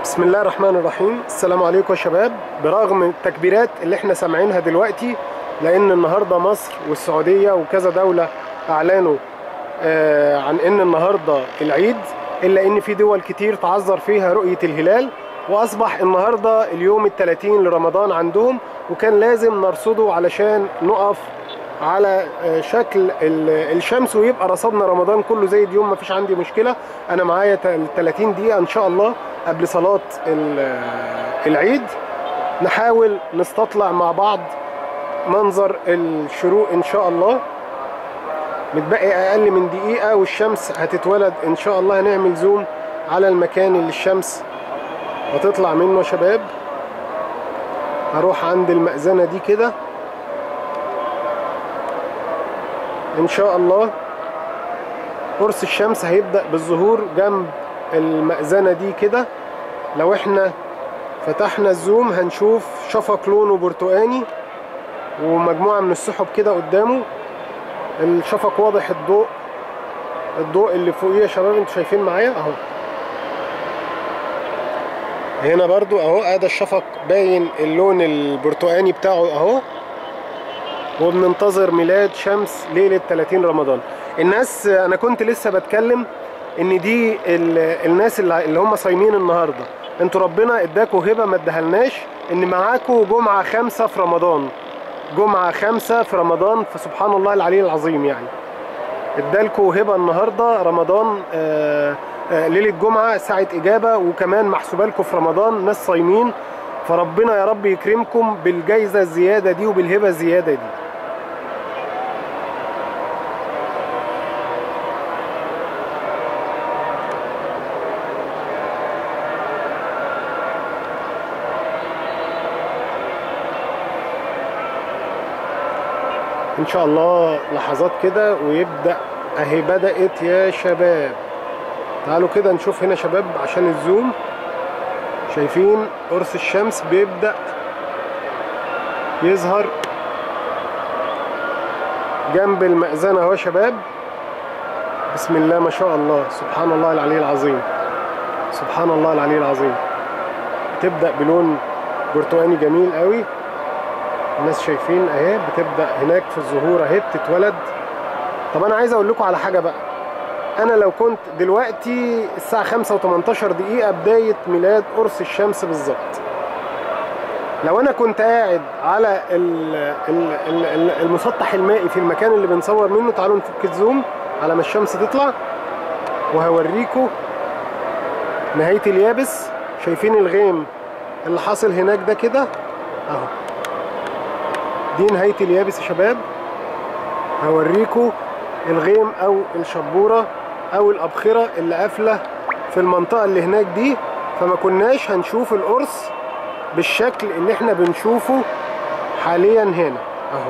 بسم الله الرحمن الرحيم السلام عليكم يا شباب برغم التكبيرات اللي احنا سامعينها دلوقتي لان النهارده مصر والسعوديه وكذا دوله اعلنوا آه عن ان النهارده العيد الا ان في دول كتير تعذر فيها رؤيه الهلال واصبح النهارده اليوم ال 30 لرمضان عندهم وكان لازم نرصده علشان نقف على آه، شكل ال- الشمس ويبقى رصدنا رمضان كله زي اليوم مفيش عندي مشكله انا معايا تل- 30 دقيقه ان شاء الله قبل صلاه ال- آه، العيد نحاول نستطلع مع بعض منظر الشروق ان شاء الله متبقي اقل من دقيقه والشمس هتتولد ان شاء الله هنعمل زوم على المكان اللي الشمس هتطلع منه يا شباب هروح عند المأذنة دي كده ان شاء الله قرص الشمس هيبدأ بالظهور جنب المأذنة دي كده لو احنا فتحنا الزوم هنشوف شفق لونه برتقاني ومجموعة من السحب كده قدامه الشفق واضح الضوء الضوء اللي فوقيه يا شباب انتوا شايفين معايا اهو هنا برضو اهو ادي الشفق باين اللون البرتقاني بتاعه اهو وبننتظر ميلاد شمس ليلة 30 رمضان الناس انا كنت لسه بتكلم ان دي ال- الناس اللي اللي هم صايمين النهارده انتوا ربنا اداكوا هبه ما ادهلناش ان معاكوا جمعه خمسه في رمضان جمعه خمسه في رمضان فسبحان الله العلي العظيم يعني ادالكوا هبه النهارده رمضان آه، آه، ليله جمعه ساعه اجابه وكمان محسوبه لكم في رمضان ناس صايمين فربنا يا رب يكرمكم بالجائزه الزياده دي وبالهبه الزياده دي ان شاء الله لحظات كده ويبدا اهي بدات يا شباب تعالوا كده نشوف هنا شباب عشان الزوم شايفين قرص الشمس بيبدا يظهر جنب المأذنة اهو يا شباب بسم الله ما شاء الله سبحان الله العلي العظيم سبحان الله العلي العظيم تبدأ بلون برتقاني جميل قوي الناس شايفين اهي بتبدا هناك في الظهور اهي بتتولد طب انا عايز اقول لكم على حاجه بقى انا لو كنت دلوقتي الساعه 5 و18 دقيقه بدايه ميلاد قرص الشمس بالظبط لو انا كنت قاعد على ال ال ال ال المسطح المائي في المكان اللي بنصور منه تعالوا نفك الزوم على ما الشمس تطلع وهوريكم نهايه اليابس شايفين الغيم اللي حاصل هناك ده كده اهو دي نهاية اليابس يا شباب هوريكم الغيم او الشبورة او الابخرة اللي قافلة في المنطقة اللي هناك دي فما كناش هنشوف القرص بالشكل اللي احنا بنشوفه حاليا هنا اهو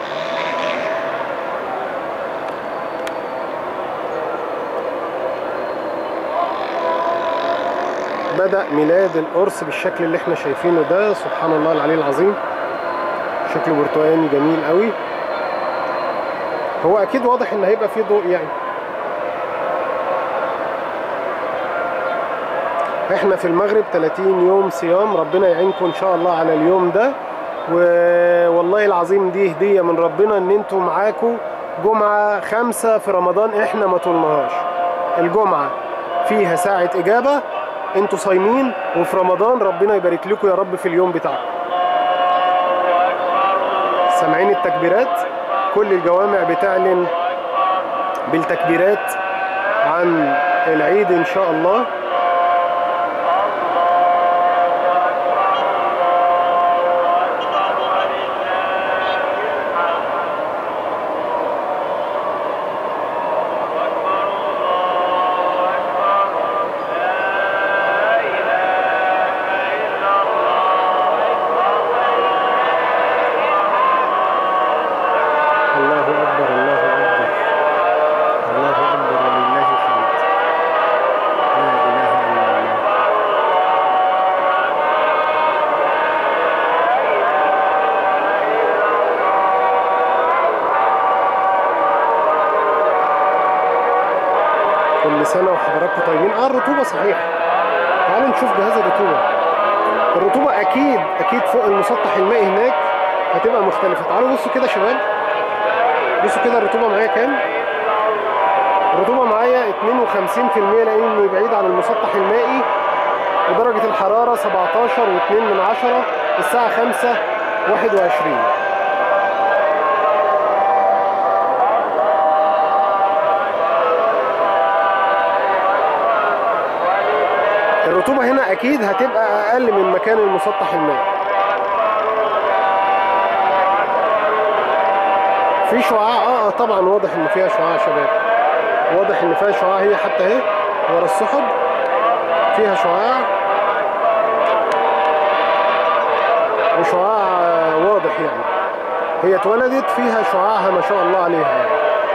بدأ ميلاد القرص بالشكل اللي احنا شايفينه ده سبحان الله العلي العظيم شكله برتقاني جميل قوي هو اكيد واضح ان هيبقى فيه ضوء يعني احنا في المغرب 30 يوم صيام ربنا يعينكم ان شاء الله على اليوم ده والله العظيم دي هدية من ربنا ان انتوا معاكم جمعة خمسة في رمضان احنا ما طولناهاش الجمعة فيها ساعة اجابة انتوا صايمين وفي رمضان ربنا يبارك لكم يا رب في اليوم بتاعكم سامعين التكبيرات كل الجوامع بتعلن بالتكبيرات عن العيد ان شاء الله الله اكبر الله اكبر الله اكبر ولله الحمد لا اله الا الله كل سنه وحضراتكم طيبين اه الرطوبه صحيح تعالوا نشوف جهاز الرطوبة الرطوبة أكيد أكيد فوق المسطح المائي هناك هتبقى مختلفة تعالوا بصوا كده يا شباب بصوا كده الرطوبة معايا كام الرطوبة معايا 52% لأني بعيد عن المسطح المائي ودرجة الحرارة 17 و2 من عشرة الساعة 5 21 الرطوبة هنا أكيد هتبقى أقل من مكان المسطح المائي في شعاع اه طبعا واضح ان فيها شعاع يا شباب واضح ان فيها شعاع هي حتى اهي ورا السحب فيها شعاع وشعاع واضح يعني هي اتولدت فيها شعاعها ما شاء الله عليها يعني.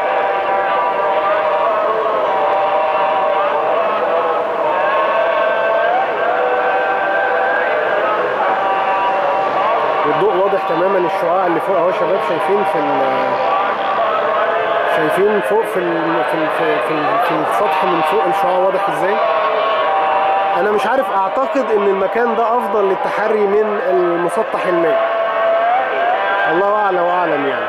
والضوء واضح تماما الشعاع اللي فوق اهو يا شباب شايفين في شايفين فوق في ال في ال في, ال في السطح من فوق الشعاع واضح ازاي انا مش عارف اعتقد ان المكان ده افضل للتحري من المسطح المائي الله اعلى واعلم يعني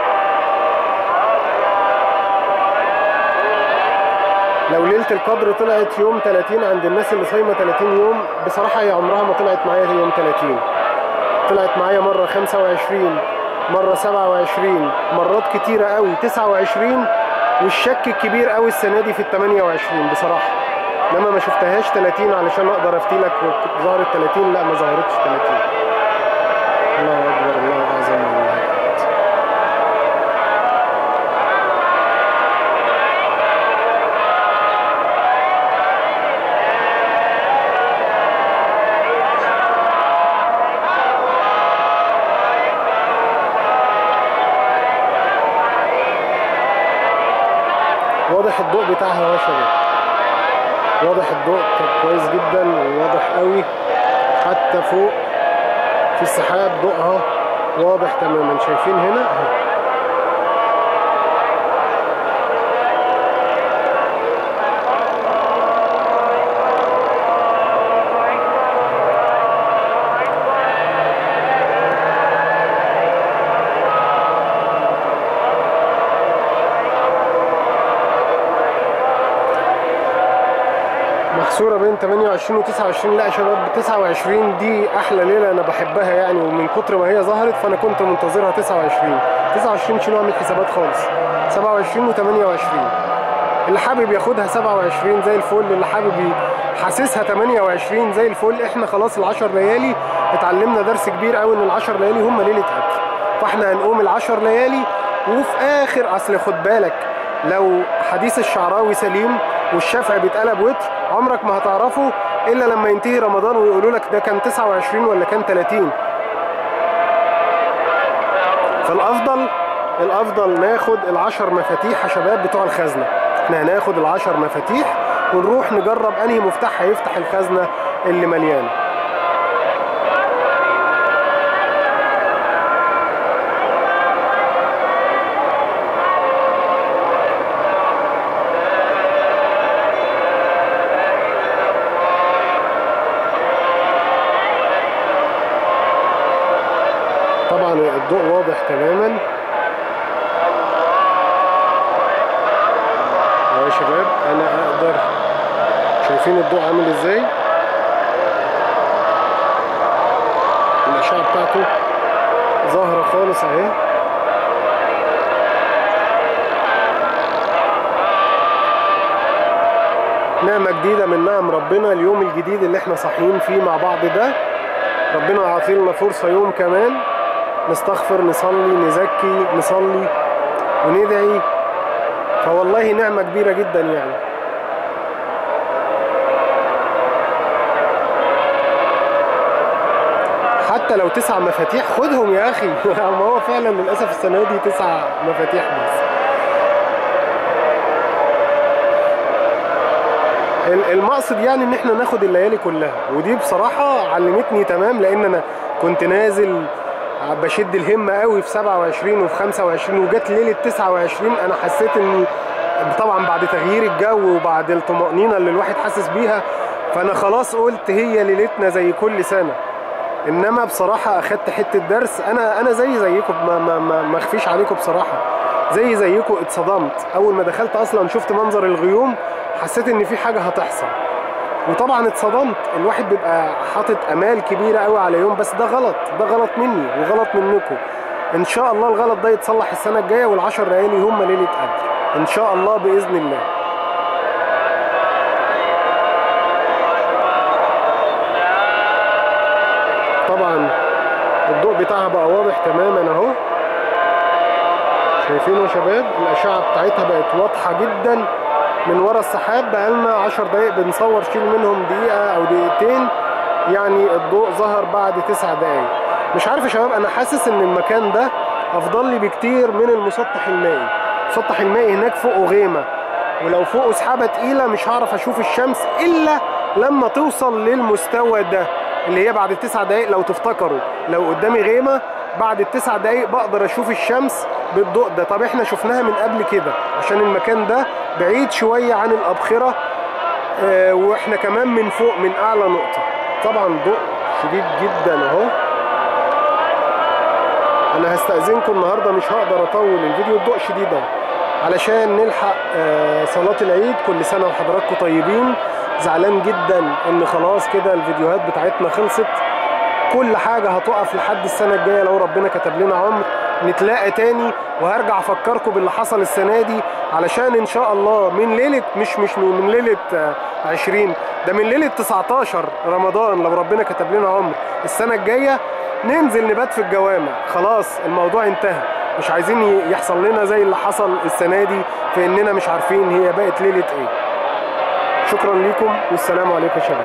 لو ليله القدر طلعت يوم 30 عند الناس اللي صايمه 30 يوم بصراحه هي عمرها ما طلعت معايا يوم 30 طلعت معايا مره 25 مرة 27 مرات كتيرة قوي 29 والشك الكبير قوي السنة دي في ال 28 بصراحة انما ما شفتهاش 30 علشان اقدر افتي لك ظهرت 30 لا ما ظهرتش 30 الله اكبر الله اعظم الله واضح الضوء بتاعها اهو يا شباب واضح الضوء كويس جدا وواضح قوي حتى فوق في السحاب ضوءها واضح تماما شايفين هنا اهو محصوره بين 28 و 29 لا يا شباب 29 دي احلى ليله انا بحبها يعني ومن كتر ما هي ظهرت فانا كنت منتظرها 29 29 شيلوها من الحسابات خالص 27 و 28 اللي حابب ياخدها 27 زي الفل اللي حابب حاسسها 28 زي الفل احنا خلاص ال10 ليالي اتعلمنا درس كبير قوي ان ال10 ليالي هم ليله اكل فاحنا هنقوم ال10 ليالي وفي اخر اصل خد بالك لو حديث الشعراوي سليم والشافعي بيتقلب وتر عمرك ما هتعرفه الا لما ينتهي رمضان ويقولوا لك ده كان 29 ولا كان 30 فالافضل الافضل ناخد العشر مفاتيح يا شباب بتوع الخزنه احنا هناخد العشر مفاتيح ونروح نجرب انهي مفتاح هيفتح الخزنه اللي مليانه طبعا الضوء واضح تماما يا شباب انا اقدر شايفين الضوء عامل ازاي الاشعه بتاعته ظاهره خالص اهي نعمه جديده من نعم ربنا اليوم الجديد اللي احنا صاحيين فيه مع بعض ده ربنا يعطينا فرصه يوم كمان نستغفر نصلي نزكي نصلي وندعي فوالله نعمة كبيرة جدا يعني حتى لو تسع مفاتيح خدهم يا أخي ما هو فعلا للأسف السنة دي تسع مفاتيح بس المقصد يعني ان احنا ناخد الليالي كلها ودي بصراحة علمتني تمام لان انا كنت نازل بشد الهمة قوي في 27 وفي 25 وجت ليلة 29 انا حسيت اني طبعا بعد تغيير الجو وبعد الطمأنينة اللي الواحد حاسس بيها فانا خلاص قلت هي ليلتنا زي كل سنه انما بصراحه اخدت حته درس انا انا زي زيكم ما ما ما, ما اخفيش عليكم بصراحه زي زيكم اتصدمت اول ما دخلت اصلا شفت منظر الغيوم حسيت ان في حاجه هتحصل وطبعا اتصدمت الواحد بيبقى حاطط امال كبيره قوي على يوم بس ده غلط ده غلط مني وغلط منكم ان شاء الله الغلط ده يتصلح السنه الجايه والعشر ليالي هم ليله قدر ان شاء الله باذن الله طبعا الضوء بتاعها بقى واضح تماما اهو شايفينه يا شباب الاشعه بتاعتها بقت واضحه جدا من ورا السحاب بقى لنا 10 دقايق بنصور شيل منهم دقيقه او دقيقتين يعني الضوء ظهر بعد 9 دقايق مش عارف يا شباب انا حاسس ان المكان ده افضل لي بكتير من المسطح المائي المسطح المائي هناك فوقه غيمه ولو فوقه سحابه تقيله مش هعرف اشوف الشمس الا لما توصل للمستوى ده اللي هي بعد التسع دقايق لو تفتكروا لو قدامي غيمه بعد التسع دقايق بقدر اشوف الشمس بالضوء ده طب احنا شفناها من قبل كده عشان المكان ده بعيد شويه عن الابخره اه واحنا كمان من فوق من اعلى نقطه طبعا ضوء شديد جدا اهو انا هستأذنكم النهارده مش هقدر اطول الفيديو الضوء شديد اهو علشان نلحق اه صلاة العيد كل سنة وحضراتكم طيبين زعلان جدا ان خلاص كده الفيديوهات بتاعتنا خلصت كل حاجة هتقف لحد السنة الجاية لو ربنا كتب لنا عمر نتلاقى تاني وهرجع افكركم باللي حصل السنة دي علشان ان شاء الله من ليلة مش مش من ليلة 20 ده من ليلة 19 رمضان لو ربنا كتب لنا عمر السنة الجاية ننزل نبات في الجوامع خلاص الموضوع انتهى مش عايزين يحصل لنا زي اللي حصل السنة دي في اننا مش عارفين هي بقت ليلة ايه شكرا لكم والسلام عليكم يا شباب